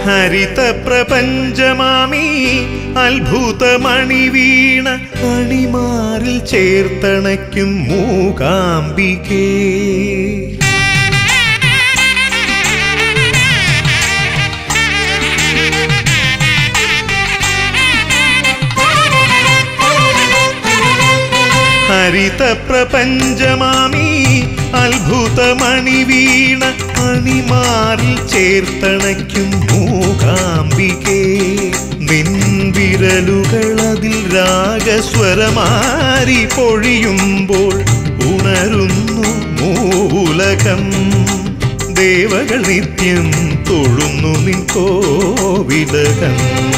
ഹരിത പ്രപഞ്ചമാമി അത്ഭുതമണി വീണ അണിമാറിൽ ചേർത്തണയ്ക്കും മൂകാംബികേ ഹരിത പ്രപഞ്ചമാമി അത്ഭുതമണി വീണ അണിമാറിൽ ചേർത്തണയ്ക്കും മൂകാംബികേ നിൻവിരലുകൾ അതിൽ രാഗസ്വരമാരി പൊഴിയുമ്പോൾ ഉണരുന്നു മൂലകം ദേവകൾ നിത്യം തൊഴുന്നു നിൻ കോവിലകം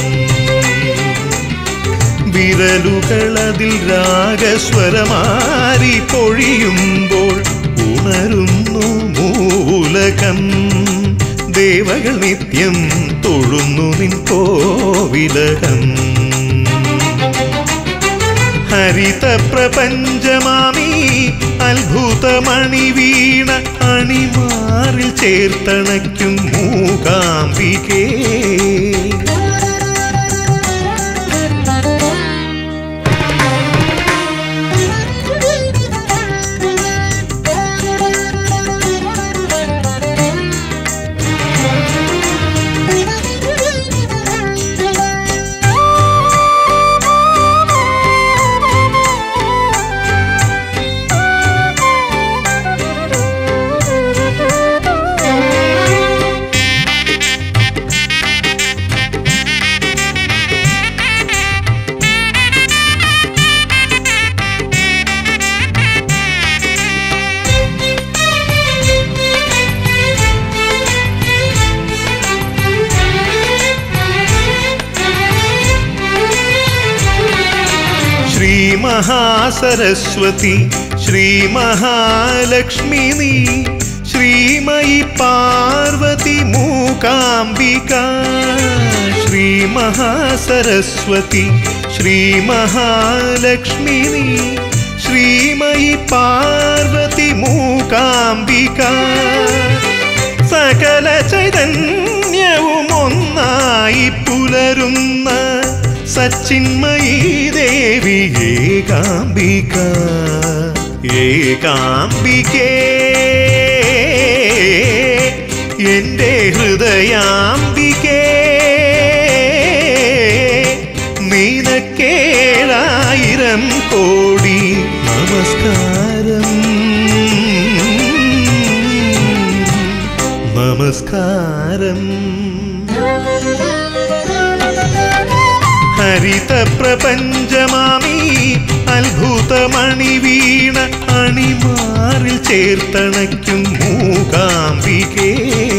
വിരലുകൾ അതിൽ രാഗസ്വരമാരി പൊഴിയുമ്പോൾ ഉണരുന്നു മൂലകം ദേവകൾ നിത്യം തൊഴുന്നു നിൻ കോവിലകം ഹരിത പ്രപഞ്ചമാമി അത്ഭുതമണി വീണ അണിമാറിൽ ചേർത്തണയ്ക്കും മൂകാംബികേ ശ്രീ മഹാസരസ്വതി ശ്രീ മഹാലക്ഷ്മി നീ ശ്രീമയി പാർവതി മൂകാംബിക ശ്രീ മഹാസരസ്വതി ശ്രീ മഹാലക്ഷ്മി നീ ശ്രീമയി പാർവതി മൂകാംബിക സകല ചൈതന്യവും ഒന്നായി പുലരുന്ന സച്ചിന്മയീ ദേവി ഏകാംബിക ഏകാംബികേ എൻ്റെ ഹൃദയാംബികേ നീനക്കേഴായിരം കോടി നമസ്കാരം നമസ്കാരം ഹരിത പ്രപഞ്ചമാമി അത്ഭുതമണി വീണ അണിമാറിൽ ചേർത്തണയ്ക്കും മൂകാംബികേ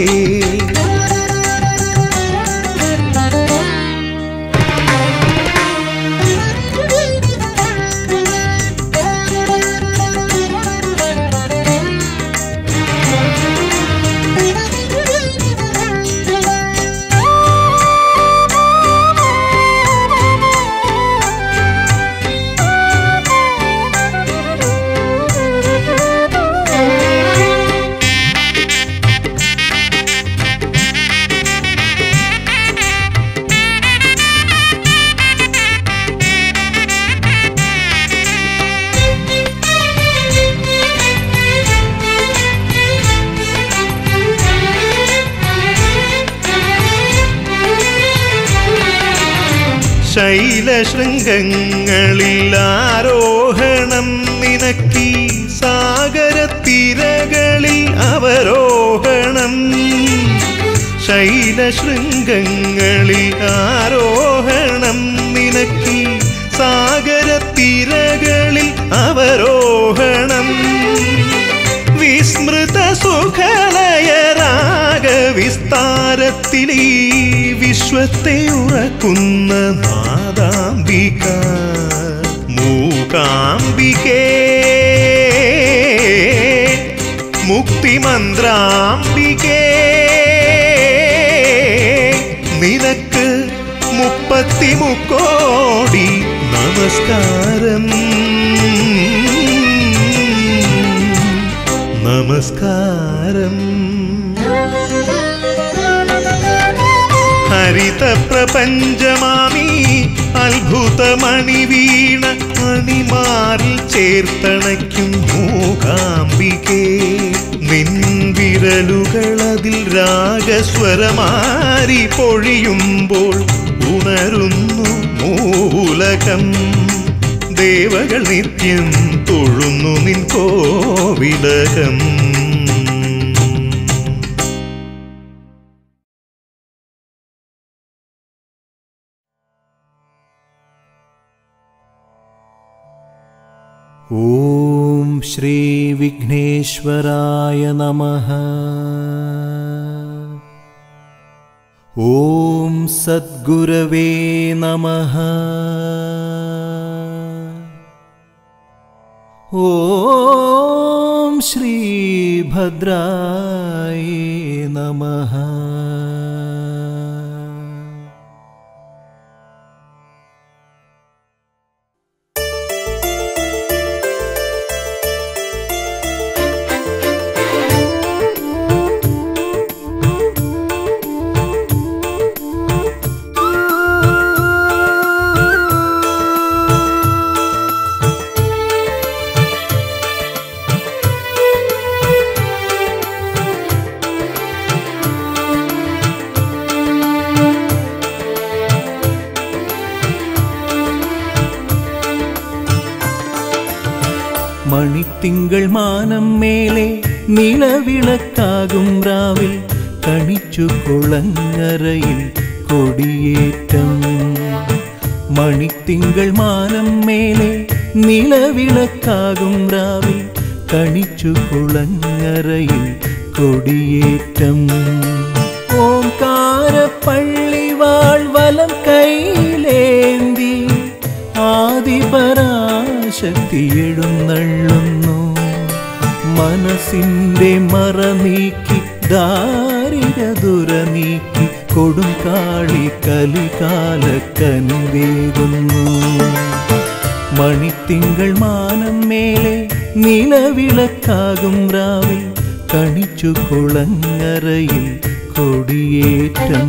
ശൈലശൃംഗങ്ങളിൽ ആരോഹണം നിനക്കി സാഗരത്തിരകളിൽ അവരോഹണം ശൈലശൃംഗങ്ങളിൽ ആരോഹണം നിനക്കി സാഗരത്തിരകളിൽ അവരോഹണം വിസ്മൃത സുഖലയരാഗ വിസ്താരത്തിലീ വിശ്വത്തെ ഉറക്കുന്ന നാദാംബിക മൂകാംബികേ മുക്തിമന്ത്രാംബികേ നിനക്ക് മുപ്പത്തിമുക്കോടി നമസ്കാരം നമസ്കാരം ഹരിത പ്രപഞ്ചമാമീ അത്ഭുതമണി വീണ മണിമാറിൽ ചേർത്തണയ്ക്കും മൂകാംബികേ നിൻവിരലുകൾ അതിൽ രാഗസ്വരമാരി പൊഴിയുമ്പോൾ ഉണരുന്നു മൂലകം ദേവകൾ നിത്യം തൊഴുന്നു നിൻ കോവിലകം ॐ श्रीविघ्नेश्वराय नमः ॐ सद्गुरवे नमः ॐ श्रीभद्राय नमः മണിത്തിങ്കൾ മാനം മേലെ നിലവിളക്കാകും രാവിൽ കണിച്ചു കുളങ്ങരയിൽ കൊടിയേറ്റം മണിത്തിങ്കൾ മാനം മേലെ നിലവിളക്കാകും രാവിൽ കണിച്ചു കുളങ്ങരയിൽ കൊടിയേറ്റം ഓംകാര പള്ളിവാൾ വലം കൈയിലേന്തി ആദിപരാശക്തി എഴുന്നള്ളുന്നു മനസ്സിന്റെ മറ നീക്കി ദാരിദ്ര നീക്കി കൊടും കാളി കലികാലക്കനുവേകുന്നു മണിത്തിങ്കൾ മാനം മേലെ നിലവിളക്കാകും രാവിൽ കണിച്ചു കുളങ്ങരയിൽ കൊടിയേറ്റം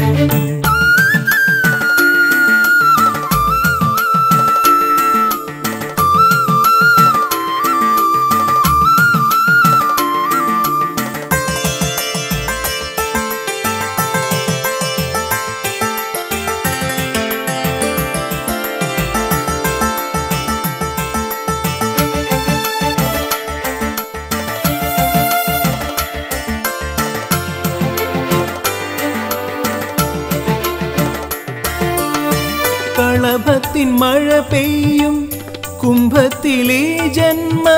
കളഭത്തിൻ മഴ പെയ്യും കുംഭത്തിലെ ജന്മ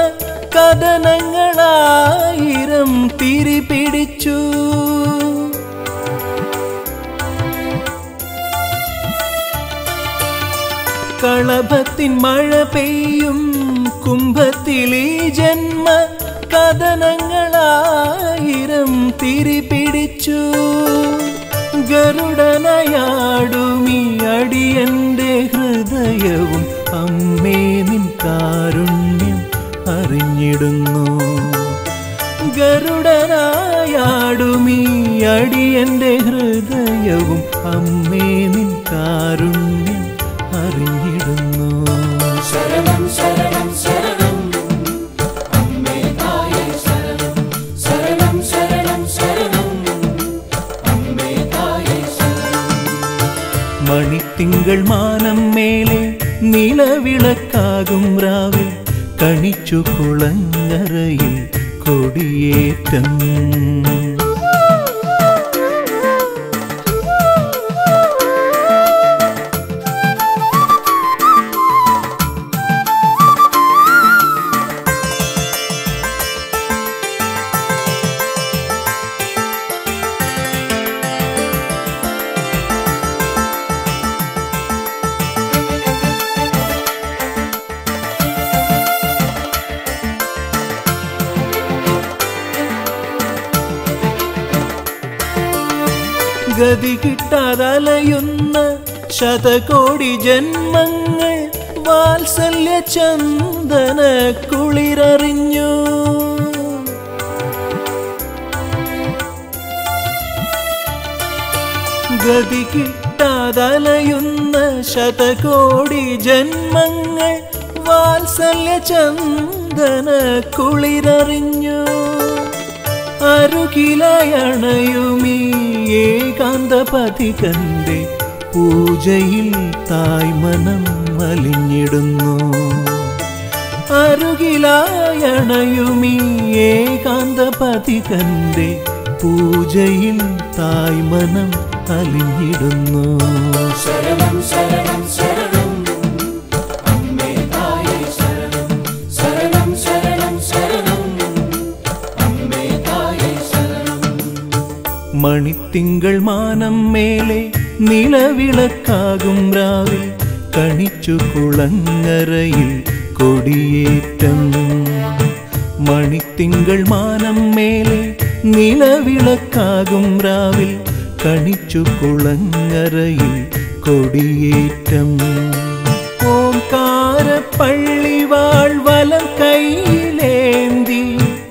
കഥനങ്ങളായിരം തിരിപിടിച്ചു കളഭത്തിൻ മഴ പെയ്യും കുംഭത്തിലെ ജന്മ കഥനങ്ങളായിരം തിരിപിടിച്ചു ഗരുഡനയാടുമീ അടിയന്റെ ഹൃദയവും അമ്മേ നിൻ കാരുണ്യം അറിഞ്ഞിടുന്നു ഗരുഡനായാടുമീ അടിയന്റെ ഹൃദയവും അമ്മേ നിൻ കാരുണ്യം അറിഞ്ഞിടുന്നു ശരണം ശരണം ശരണം അമ്മേ തായേ ശരണം ശരണം ശരണം ശരണം അമ്മേ തായേ ശരണം മണിത്തിങ്കൾ മാനം മേലെ നിലവിളക്കാകും രാവിൽ കണിച്ചു കുളങ്ങരയിൽ കൊടിയേറ്റം ഗതി കിട്ടാതലയുന്ന ശതകോടി ജന്മങ്ങൾ വാത്സല്യ ചന്ദന കുളിരറിഞ്ഞു ഗതി കിട്ടാതലയുന്ന ശതകോടി ജന്മങ്ങൾ വാത്സല്യ ചന്ദന കുളിരറിഞ്ഞു അരുകിലയണയുമീ ഏകാന്ത പഥികന്റെ പൂജയിൽ തായ്മനം അലിഞ്ഞിടുന്നു അരുകിലായണയുമീ ഏകാന്ത പഥികന്റെ പൂജയിൽ തായ്മനം അലിഞ്ഞിടുന്നു ശരണം ശരണം ശരണം അമ്മേ തായേ ശരണം ശരണം ശരണം ശരണം അമ്മേ തായേ ശരണം മണിത്തിങ്കൾ മാനം മേലെ നിലവിളക്കാകും രാവിൽ കണിച്ചു കുളങ്ങരയിൽ കൊടിയേറ്റം മണിത്തിങ്കൾ മാനം മേലെ നിലവിളക്കാകും രാവിൽ കണിച്ചു കുളങ്ങരയിൽ കൊടിയേറ്റം ഓംകാര പള്ളിവാൾ വലം കൈയിലേന്തി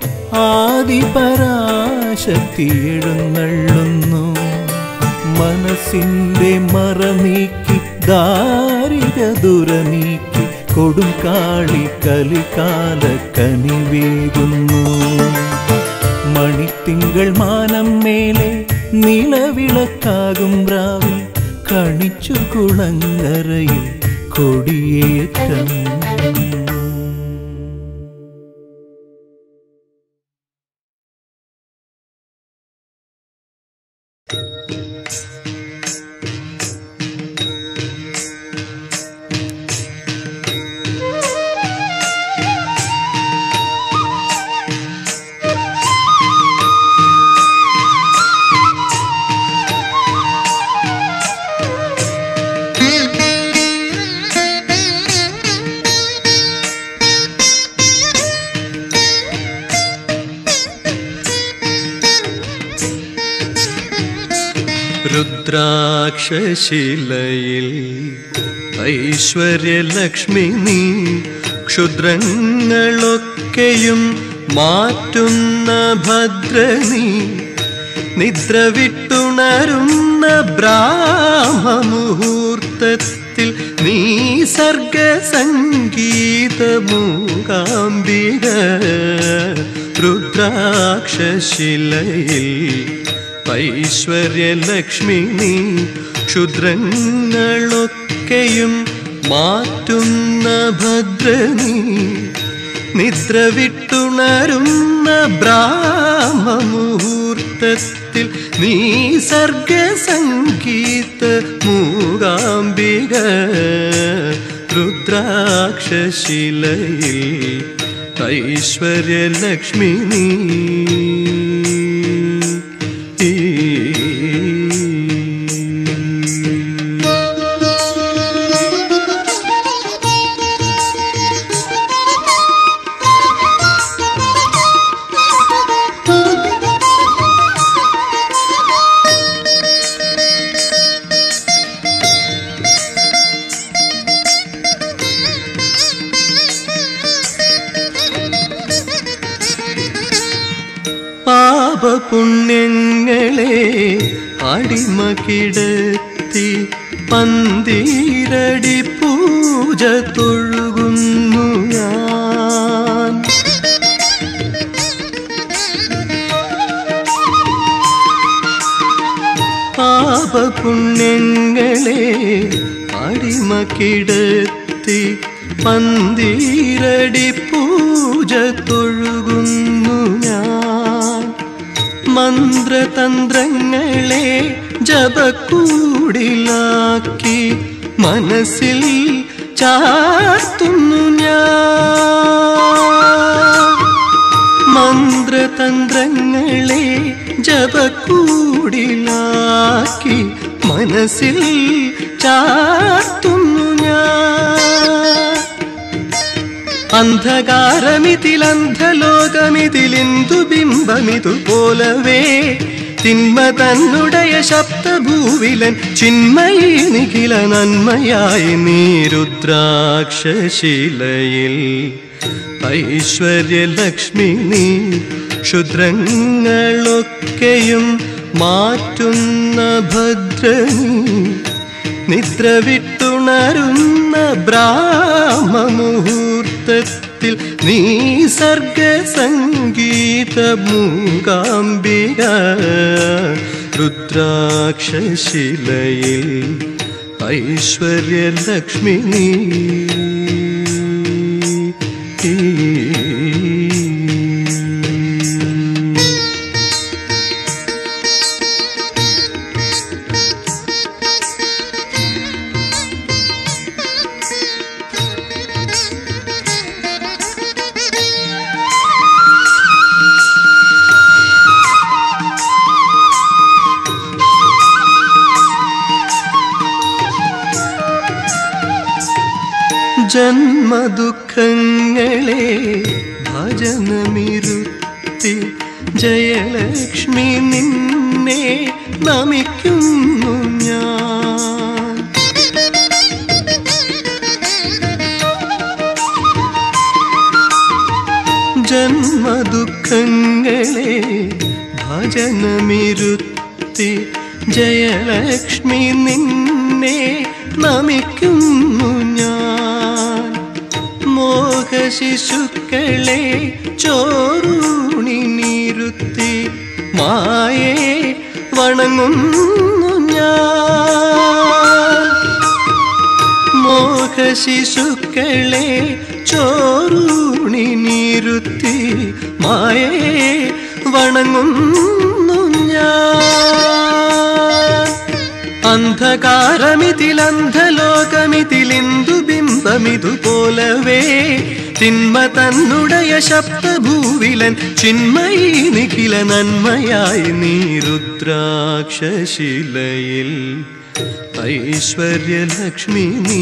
ആദിപരാശക്തി എഴുന്നള്ളുന്നു മനസ്സിന്റെ മറ നീക്കി ദാരിക ദുര നീക്കി കൊടും കാളി കലികാല കനിവേകുന്നു മണിത്തിങ്കൾ മാനം മേലെ നിലവിളക്കാകും രാവിൽ കണിച്ചു കുളങ്ങരയിൽ കൊടിയേറ്റം രുദ്രാക്ഷശിലയിൽ ഐശ്വര്യലക്ഷ്മി നീ ക്ഷുദ്രങ്ങളൊക്കെയും മാറ്റുന്ന ഭദ്രനീ നിദ്ര വിട്ടുണരുന്ന ബ്രാഹ്മമുഹൂർത്തത്തിൽ നീ സർഗസംഗീത മൂകാംബിക രുദ്രാക്ഷശിലയിൽ ഐശ്വര്യലക്ഷ്മി നീ ക്ഷുദ്രങ്ങളൊക്കെയും മാറ്റുന്ന ഭദ്രനീ നിദ്ര വിട്ടുണരുന്ന ബ്രാഹ്മമുഹൂർത്തത്തിൽ നീ സർഗസംഗീത മൂകാംബിക രുദ്രാക്ഷശിലയിൽ ഐശ്വര്യലക്ഷ്മി നീ പാപപുണ്യങ്ങളെ അടിമ കിടത്തി പന്തീരടി പൂജ തൊഴുകുന്നു ഞാൻ പാപപുണ്യങ്ങളെ അടിമ കിടത്തി പന്തീരടി പൂജ തൊഴുകുന്നു ഞാൻ മന്ത്രതന്ത്രങ്ങളെ ജപക്കൂടിലാക്കി മനസ്സിൽ ചാർത്തുന്നു ഞാൻ മന്ത്രതന്ത്രങ്ങളെ ജപക്കൂടിലാക്കി മനസ്സിൽ ചാർത്തുന്നു ഞാൻ അന്ധകാരമിതിലന്ധലോകമിതിലിന്ദു ബിംബമിതു പോലവേ തിന്മ തന്നുടയ ശബ്ദഭൂവിലൻ ചിന്മയി നിഖില നന്മയായി നീ രുദ്രാക്ഷശിലയിൽ ഐശ്വര്യലക്ഷ്മി നീ ക്ഷുദ്രങ്ങളൊക്കെയും മാറ്റുന്ന ഭദ്രനീ നിദ്ര വിട്ടുണരുന്ന ബ്രാഹ്മമുഹൂർത്തത്തിൽ നീ സർഗസംഗീത മൂകാംബിക രുദ്രാക്ഷശിലയിൽ ഐശ്വര്യലക്ഷ്മി നീ ജന്മദുഃഖങ്ങളെ ഭജനമിരുത്തി ജയലക്ഷ്മി നിന്നെ നമിക്കുന്നു ഞാൻ ജന്മദുഃഖങ്ങളെ ഭജനമിരുത്തി ജയലക്ഷ്മി നിന്നെ നമിക്കുന്നു ഞാൻ മോഹശിശുക്കളെ ചോറൂണി നിരുത്തി മായേ വണങ്ങുന്നു ഞാൻ മോഹശിശുക്കളെ ചോറൂണി നിരുത്തി മായേ വണങ്ങുന്നു ഞാൻ അന്ധകാരമിതിലന്ധലോകമിതിലിന്ദു ബിംബമിതു പോലവേ തിന്മ തന്നുടയ ശബ്ദഭൂവിലൻ ചിന്മയി നിഖില നന്മയായി നീ രുദ്രാക്ഷശിലയിൽ ഐശ്വര്യലക്ഷ്മി നീ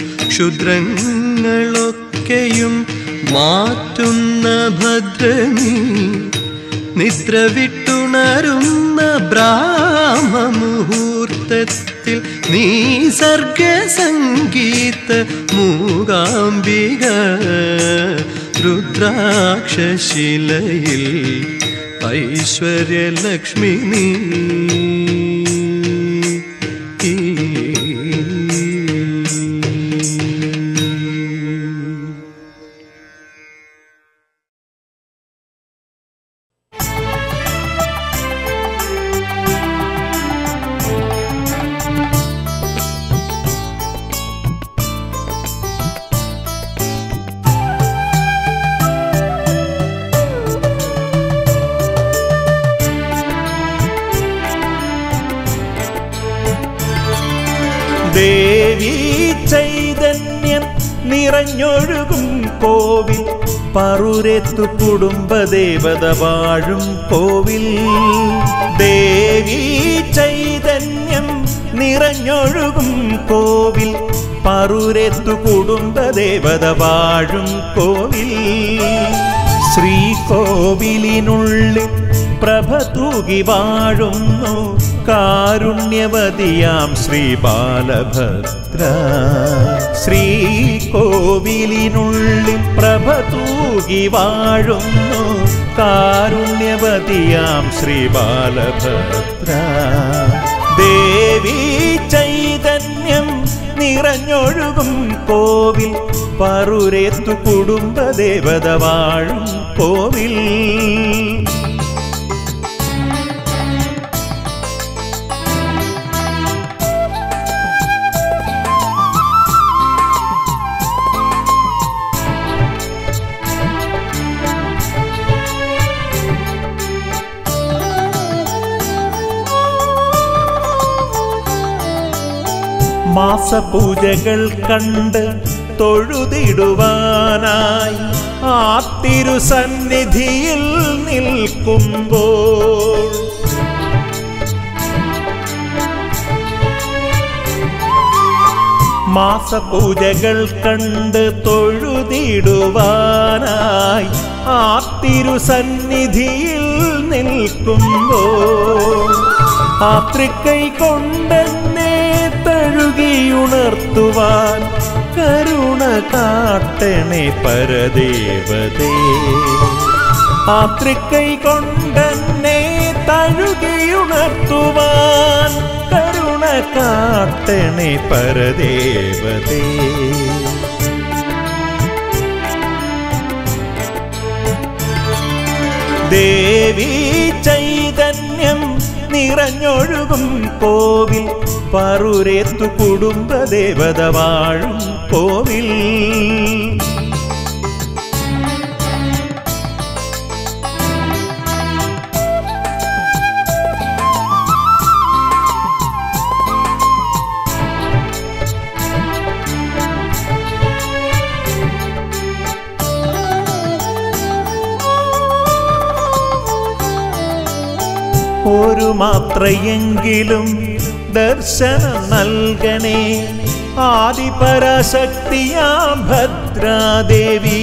ക്ഷുദ്രങ്ങളൊക്കെയും മാറ്റുന്ന ഭദ്രനീ നിദ്ര വിട്ടുണരുന്ന ബ്രാഹ്മമുഹൂർത്തത്തിൽ നീ സർഗസംഗീത മൂകാംബിക രുദ്രാക്ഷശിലയിൽ ഐശ്വര്യലക്ഷ്മി നീ ദേവി ചൈതന്യം നിറഞ്ഞൊഴുകും കോവിൽ പറൂരെത്തു കുടുംബദേവത വാഴും കോവിൽ ദേവി ചൈതന്യം നിറഞ്ഞൊഴുകും കോവിൽ പറൂരെത്തു കുടുംബദേവത വാഴും കോവിൽ ശ്രീകോവിലിനുള്ളിൽ പ്രഭ തൂകി വാഴുന്നു കാരുണ്യവതിയാം ശ്രീ ബാലഭദ്ര ശ്രീകോവിലിനുള്ളിൽ പ്രഭ തൂകി വാഴുന്നു കാരുണ്യവതിയാം ശ്രീ ബാലഭദ്ര ദേവി ചൈതന്യം നിറഞ്ഞൊഴുകും കോവിൽ പറൂരേത്തു കുടുംബദേവത വാഴും കോവിൽ മാസപൂജകൾ കണ്ട് തൊഴുതിടുവാനായി ആ തിരുസന്നിധിയിൽ നിൽക്കുമ്പോൾ മാസപൂജകൾ കണ്ട് തൊഴുതിടുവാനായി ആ തിരുസന്നിധിയിൽ നിൽക്കുമ്പോൾ ആ തൃക്കൈ കൊണ്ടെന്നെ തഴുകിയുണർത്തുവാൻ കരുണ കാട്ടണേ പരദേവതേ ആ തൃക്കൈ കൊണ്ടെന്നെ തഴുകിയുണർത്തുവാൻ നിർത്തുവാൻ കരുണ കാട്ടണേ പരദേവതേ ദേവി ചൈതന്യം നിറഞ്ഞൊഴുകും കോവിൽ പറുരേത്തു കുടുംബദേവത വാഴും കോവിൽ ഒരു മാത്രയെങ്കിലും ദർശനം നൽകണേ ആദിപരാശക്തിയാം ഭദ്രാദേവി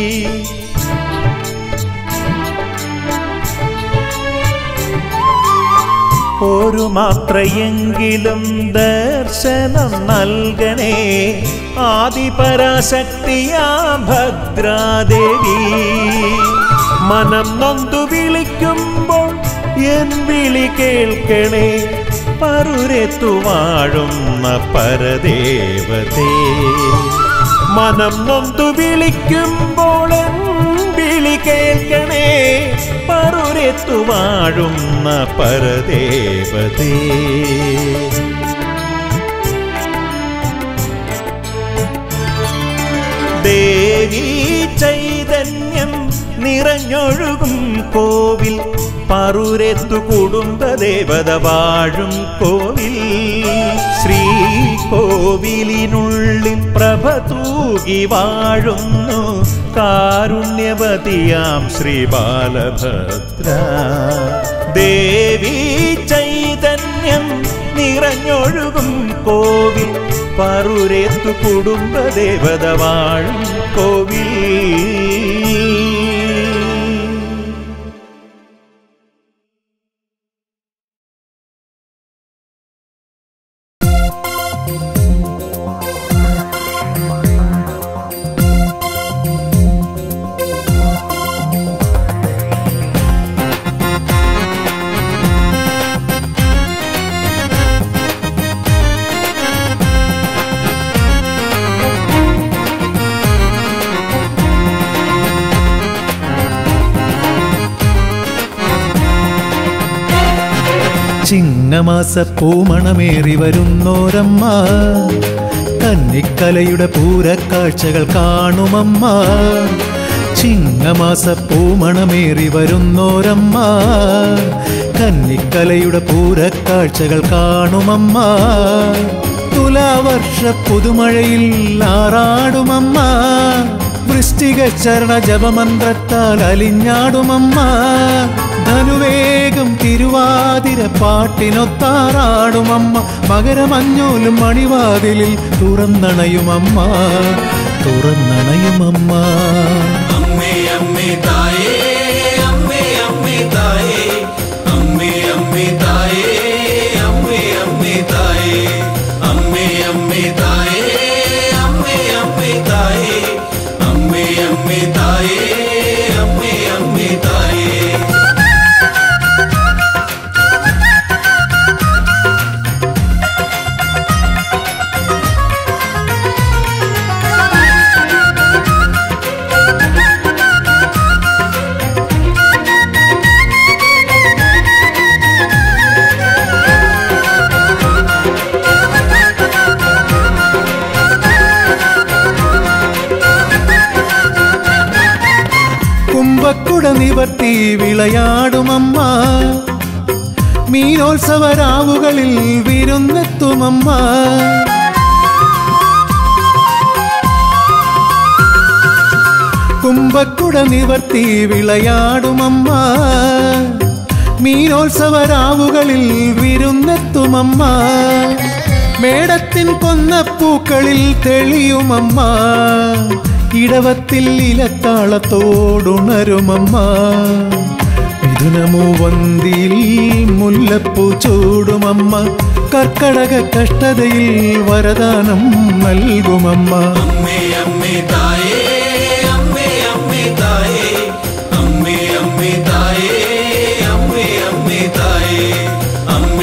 ഒരു മാത്രയെങ്കിലും ദർശനം നൽകണേ ആദിപരാശക്തിയാം ഭദ്രാദേവി മനം നൊന്തു വിളിക്കുമ്പോൾ എൻ വിളി കേൾക്കണേ പറുരെത്തു വാഴുന്ന പരദേവതേ മനം നൊന്തു വിളിക്കുമ്പോൾ എൻ വിളി കേൾക്കണേ പറുരെത്തു വാഴുന്ന പരദേവതേ ദേവി ചൈതന്യം നിറഞ്ഞൊഴുകും കോവിൽ പറുരെത്തു കുടുംബദേവത വാഴും കോവിൽ ശ്രീ കോവിലിനുള്ളിൽ പ്രഭ തൂകി വാഴുന്നു കാരുണ്യവതിയാം ശ്രീ ബാലഭദ്ര ദേവി ചൈതന്യം നിറഞ്ഞൊഴുകും കോവിൽ പറുരേത്തു കുടുംബദേവത വാഴും കോവിൽ ചിങ്ങമാസ പൂമണമേറി വരുന്നോരമ്മ കന്നിക്കലയുടെ പൂരക്കാഴ്ചകൾ കാണുമമ്മ ചിങ്ങമാസ പൂമണമേറി വരുന്നോരമ്മ കന്നിക്കലയുടെ പൂരക്കാഴ്ചകൾ കാണുമമ്മ തുലാവർഷ പുതുമഴയിൽ ആറാടുമമ്മ വൃഷ്ടിക ചരണ ജപമന്ത്രത്താൽ അലിഞ്ഞാടുമമ്മ ധനുവേഗം തിരുവാതിര പാട്ടിനൊത്താറാടുമമ്മ മകരമഞ്ഞോലും മണിവാതിലിൽ തുറന്നണയുമമ്മ തുറന്നണയുമമ്മ അമ്മേ അമ്മേ തായേ അമ്മേ അമ്മേ തായേ അമ്മേ അമ്മേ തായേ അമ്മേ അമ്മേ തായേ അമ്മേ അമ്മേ തായേ അമ്മേ അമ്മേ തായേ അമ്മേ അമ്മേ തായേ അമ്മേ അമ്മേ തായേ കുംഭക്കുട നിവർത്തി വിളയാടുമമ്മ മീനോത്സവരാവുകളിൽ വിരുന്നെത്തുമമ്മ കുംഭക്കുട നിവർത്തി വിളയാടുമമ്മ മീനോത്സവരാവുകളിൽ വിരുന്നെത്തുമമ്മ മേടത്തിൻ കൊന്നപ്പൂക്കളിൽ തെളിയുമമ്മ ഇടവത്തിൽ ഇലത്താളത്തോടുണരുമമ്മ മിഥുനമൂവന്തിയിൽ മുല്ലപ്പൂ ചൂടുമമ്മ കർക്കടക കഷ്ടതയിൽ വരദാനം നൽകുമമ്മ അമ്മേ അമ്മേ തായേ അമ്മേ അമ്മേ തായേ അമ്മേ അമ്മേ തായേ അമ്മേ അമ്മേ തായേ അമ്മേ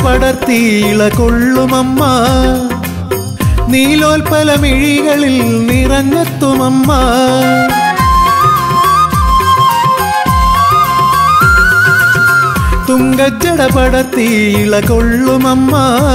പടർത്തിയിള കൊള്ളുമമ്മ നീലോൽപലമിഴികളിൽ നിറഞ്ഞെത്തുമമ്മ തുങ്കജട പടർത്തിയിള കൊള്ളുമമ്മ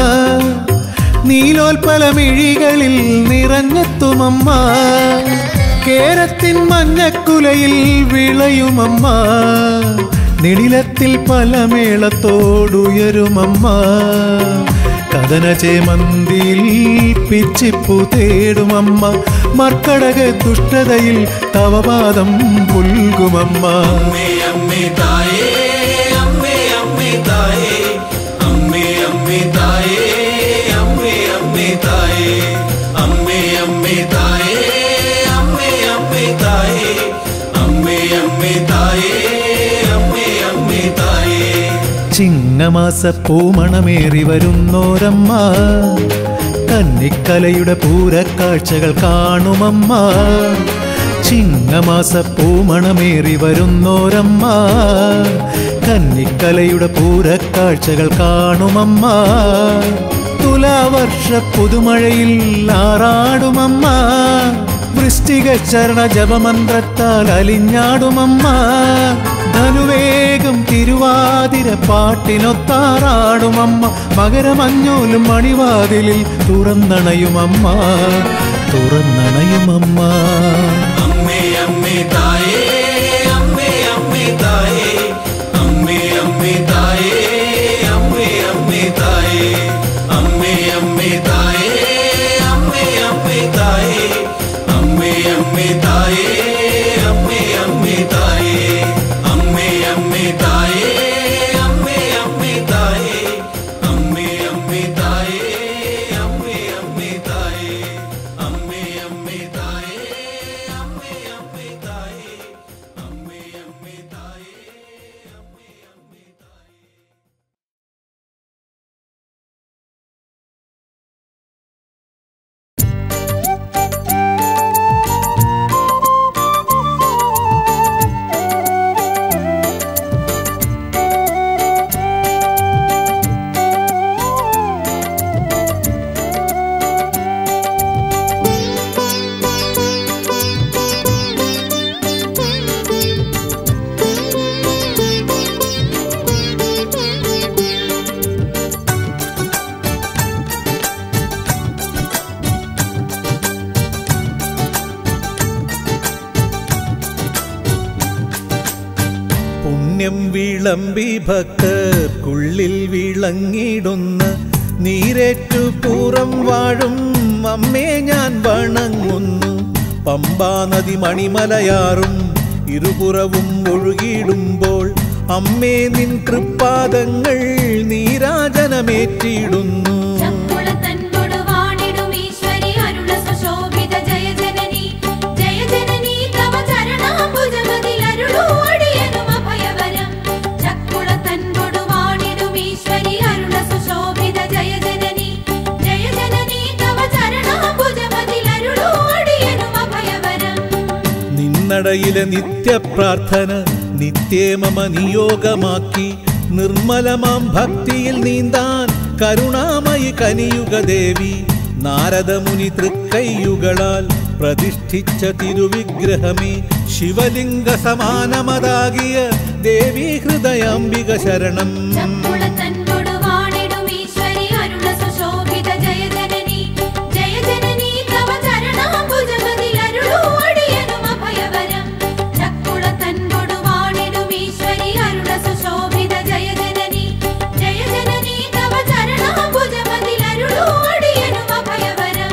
നീലോൽപലമിഴികളിൽ നിറഞ്ഞെത്തുമമ്മ കേരത്തിൻ മഞ്ഞക്കുലയിൽ വിളയുമമ്മ നിടിലത്തിൽ പല മേളത്തോടുയരുമമ്മ കഥന ചേമന്തിയിൽ പിച്ചിപ്പു തേടുമമ്മ മർക്കടക ദുഷ്ടതയിൽ തവപാദം പുൽകുമമ്മ അമ്മേ അമ്മേ തായേ അമ്മേ അമ്മേ തായേ അമ്മേ അമ്മേ തായേ അമ്മേ അമ്മേ തായേ അമ്മേ അമ്മേ തായേ അമ്മേ അമ്മേ തായേ അമ്മേ അമ്മേ തായേ അമ്മേ അമ്മേ തായേ ചിങ്ങമാസ പൂമണമേറി വരുന്നോരമ്മ കന്നിക്കലയുടെ പൂരക്കാഴ്ചകൾ കാണുമമ്മ ചിങ്ങമാസ പൂമണമേറി വരുന്നോരമ്മ കന്നിക്കലയുടെ പൂരക്കാഴ്ചകൾ കാണുമമ്മ തുലാവർഷ പുതുമഴയിൽ ആറാടുമമ്മ വൃഷ്ടിക ചരണ ജപമന്ത്രത്താൽ അലിഞ്ഞാടുമമ്മ ധനുവേഗം തിരുവാതിര പാട്ടിനൊത്താറാടുമമ്മ മകരമഞ്ഞോലും മണിവാതിലിൽ തുറന്നണയുമമ്മ തുറന്നണയുമമ്മ അമ്മേ അമ്മേ തായേ അമ്മേ അമ്മേ തായേ അമ്മേ അമ്മേ തായേ അമ്മേ അമ്മേ തായേ അമ്മേ അമ്മേ തായേ അമ്മേ അമ്മേ തായേ അമ്മേ അമ്മേ തായേ അമ്മേ അമ്മേ തായേ അമ്മേ അമ്മേ തായേ അമ്മേ അമ്മേ തായേ അമ്മേ അമ്മേ തായേ അമ്മേ അമ്മേ തായേ അമ്മേ അമ്മേ തായേ അമ്മേ അമ്മേ തായേ അമ്മേ അമ്മേ തായേ അമ്മേ അമ്മേ തായേ പുണ്യം വിളമ്പി ഭക്തർക്കുള്ളിൽ വിളങ്ങിടുന്ന നീരേറ്റു പൂറം വാഴും അമ്മേ ഞാൻ വണങ്ങുന്നു പമ്പാ നദി മണിമലയാറും ഇരുപുറവും ഒഴുകിയിടുമ്പോൾ അമ്മേ നിൻ തൃപ്പാദങ്ങൾ നീരാജനമേറ്റിടുന്നു ചക്കുളത്തൻകൊടു വാണിടും ഈശ്വരി അരുള സുശോഭിത ജയ ജനനി ജയ ജനനി തവ ചരണാംബുജമതിൽ അരുളൂ അടിയനും അഭയവരം ചക്കുളത്തൻകൊടു വാണിടും ഈശ്വരി അരുള സുശോഭിത ജയ ജനനി ജയ ജനനി തവ ചരണാംബുജമതിൽ അരുളൂ അടിയനും അഭയവരം നിന്നടയിലെ നിത്യപ്രാർത്ഥന നിത്യമമ നിയോഗമാക്കി നിർമ്മലമാം ഭക്തിയിൽ നീന്താൻ കരുണാമയി കനിയുക ദേവി നാരദമുനി തൃക്കൈയുകളാൽ പ്രതിഷ്ഠിച്ച തിരുവിഗ്രഹമേ ശിവലിംഗ സമാനമതാകിയ ദേവി ഹൃദയാംബിക ശരണം ചക്കുളത്തൻകൊടു വാണിടും ഈശ്വരി അരുള സുശോഭിത ജയ ജനനി ജയ ജനനി തവ ചരണാംബുജമതിൽ അരുളൂ അടിയനും അഭയവരം ചക്കുളത്തൻകൊടു വാണിടും ഈശ്വരി അരുള സുശോഭിത ജയ ജനനി ജയ ജനനി തവ ചരണാംബുജമതിൽ അരുളൂ അടിയനും അഭയവരം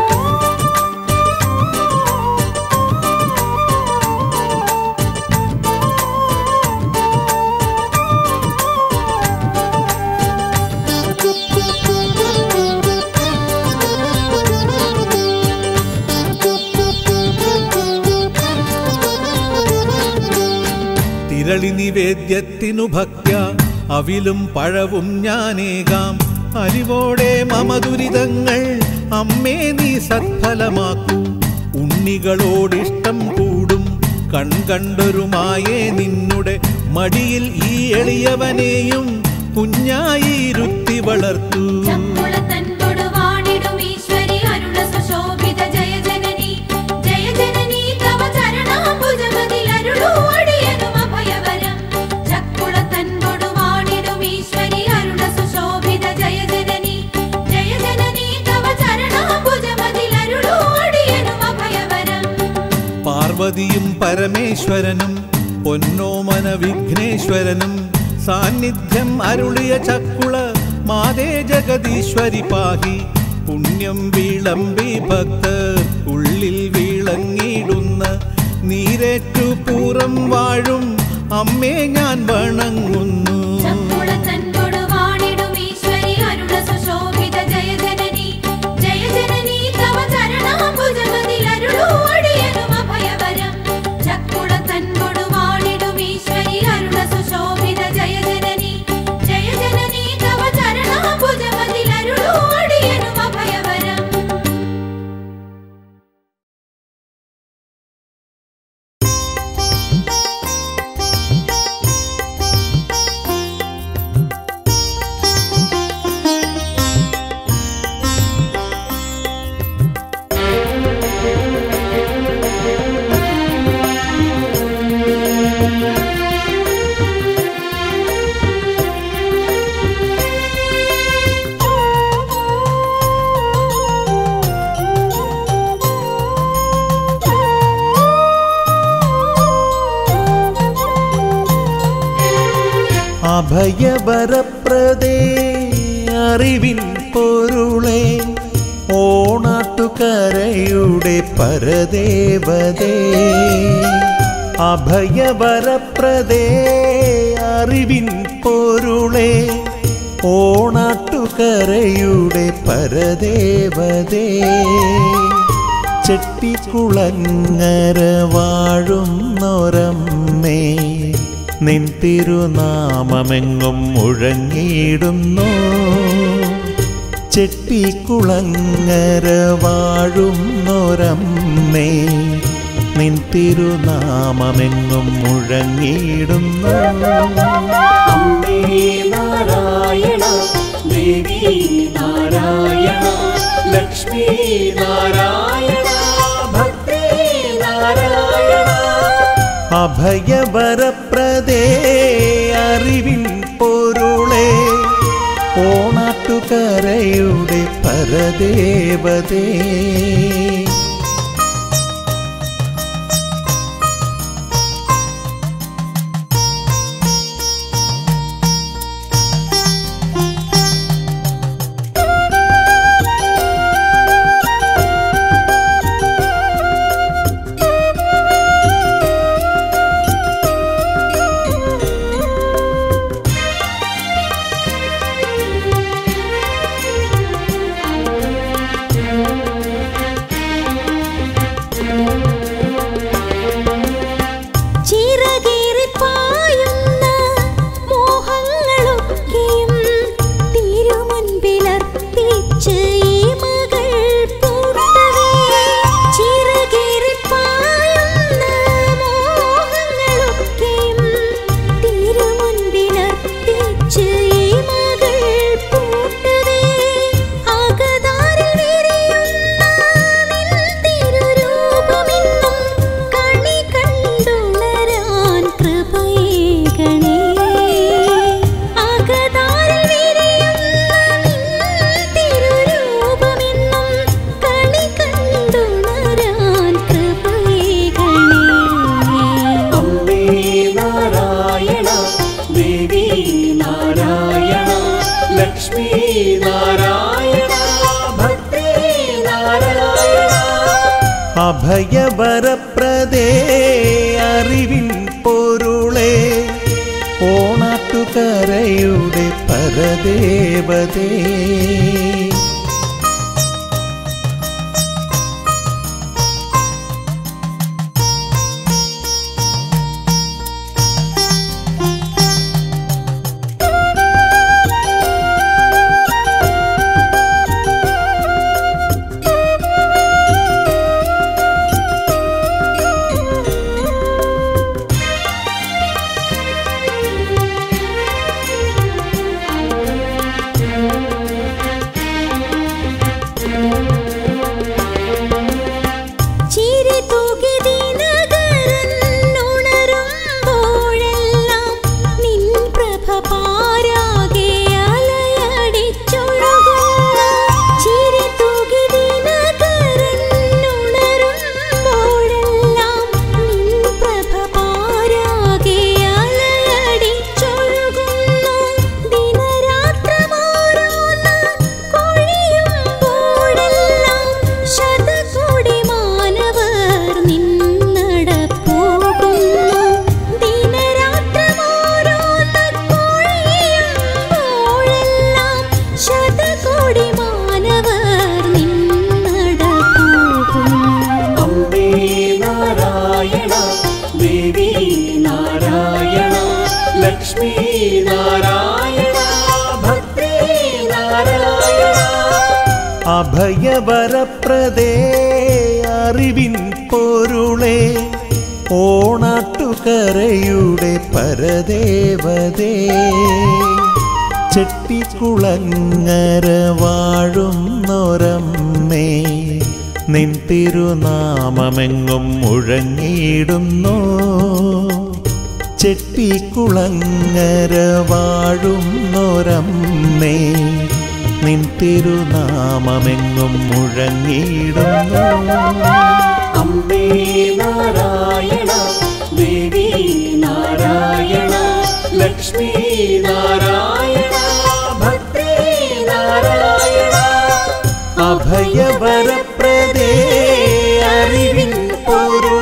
തിരളി നിവേദ്യത്തിനു ഭക്യ അവിലും പഴവും ഞാനേകാം അരിവോടെ മമ ദുരിതങ്ങൾ അമ്മേ നീ സത്ഫലമാക്കൂ ഉണ്ണികളോടിഷ്ടം കൂടും കൺകണ്ടൊരുമായേ നിന്നുടെ മടിയിൽ ഈ എളിയവനെയും കുഞ്ഞായി ഇരുത്തി വളർത്തു ചക്കുളത്തൻകൊടു വാണിടും ഈശ്വരി അരുള സുശോഭിത ജയ ജനനി ജയ ജനനി തവ ചരണാംബുജമതിൽ അരുളൂ അടിയനും അഭയവരം ചക്കുളത്തൻകൊടു വാണിടും ഈശ്വരി അരുള സുശോഭിത ജയ ജനനി ജയ ജനനി തവ ചരണാംബുജമതിൽ അരുളൂ അടിയനും അഭയവരം പാർവതിയും പരമേശ്വരനും പൊന്നോമന വിഘ്നേശ്വരനും സാന്നിധ്യം അരുളിയ ചക്കുള മാതേ ജഗദീശ്വരി പാഹി പുണ്യം വിളമ്പി ഭക്തർ ഉള്ളിൽ വിളങ്ങിടുന്ന നീരേറ്റു പൂറം വാഴും അമ്മേ ഞാൻ വണങ്ങുന്നു ചക്കുളത്തൻകൊടു വാണിടും ഈശ്വരി അരുള സുശോഭിത ജയ ജനനി ജയ ജനനി തവ ചരണാംബുജമതിൽ അരുളൂ അടിയനും അഭയവരം ചക്കുളത്തൻകൊടു വാണിടും ഈശ്വരി അരുള സുശോഭിത ജയ ജനനി ജയ ജനനി തവ ചരണാംബുജമതിൽ അരുളൂ അടിയനും അഭയവരം അഭയവരപ്രദേ അറിവിൻ പൊരുളെ ഓണാട്ടുകരയുടെ പരദേവതേ അഭയവരപ്രദേ അറിവിൻ പൊരുളെ ഓണാട്ടുകരയുടെ പരദേവതേ ചെട്ടിക്കുളങ്ങര വാഴുന്നൊരമ്മേ നിൻ തിരുനാമമെങ്ങും മുഴങ്ങിയിടുന്നു ചെട്ടിക്കുളങ്ങര വാഴുന്നൊരമ്മേ നിൻ തിരുനാമമെങ്ങും മുഴങ്ങിയിടുന്നു അമ്മേ നാരായണ ദേവി നാരായണ ലക്ഷ്മി നാരായണ ഭക്തി നാരായണ അഭയവരപ്രദേ അറിവിൻ പൊരുളെ ഓണാട്ടുകരയുടെ പരദേവതേ ചിറകേറിപ്പായുന്ന മോഹങ്ങളൊക്കെയും തിരുമുൻപിലർപ്പിച്ച് ഈ മകൾ പൂർത്തവേ. ചിറകേറിപ്പായുന്ന മോഹങ്ങളൊക്കെയും തിരുമുൻപിലർപ്പിച്ച് ഈ മകൾ പൂർത്തവേ. അകതാരിൽ വിരിയുന്ന നിൻ തിരുരൂപമെന്നും കണി കണ്ടുണരാൻ കൃപയേകണേ. അകതാരിൽ വിരിയുന്ന നിൻ തിരുരൂപമെന്നും കണി കണ്ടുണരാൻ കൃപയേകണേ. അമ്മേ നാരായണ ദേവി നാരായണ ലക്ഷ്മി നാരായണ ഭക്തി നാരായണ അഭയവരപ്രദേ അറിവിൻ പൊരുളെ ഓണാട്ടുകരയുടെ പരദേവതേ ും അഭയവരപ്രദേ അറിവിൻ പൊരുളേ ഓണാട്ടുകരയുടെ പരദേവതേ ചെട്ടിക്കുളങ്ങര വാഴുന്നൊരമ്മേ നിൻ തിരുനാമമെങ്ങും മുഴങ്ങിയിടുന്നു ചെട്ടിക്കുളങ്ങര വാഴുന്നൊരമ്മേ നിൻ തിരുനാമമെങ്ങും മുഴങ്ങിയിടുന്നു അമ്മേ നാരായണ ദേവി നാരായണ ലക്ഷ്മി നാരായണ ഭദ്രേ നാരായണ അഭയവരപ്രദേ അറിവിൻ പൊരുളേ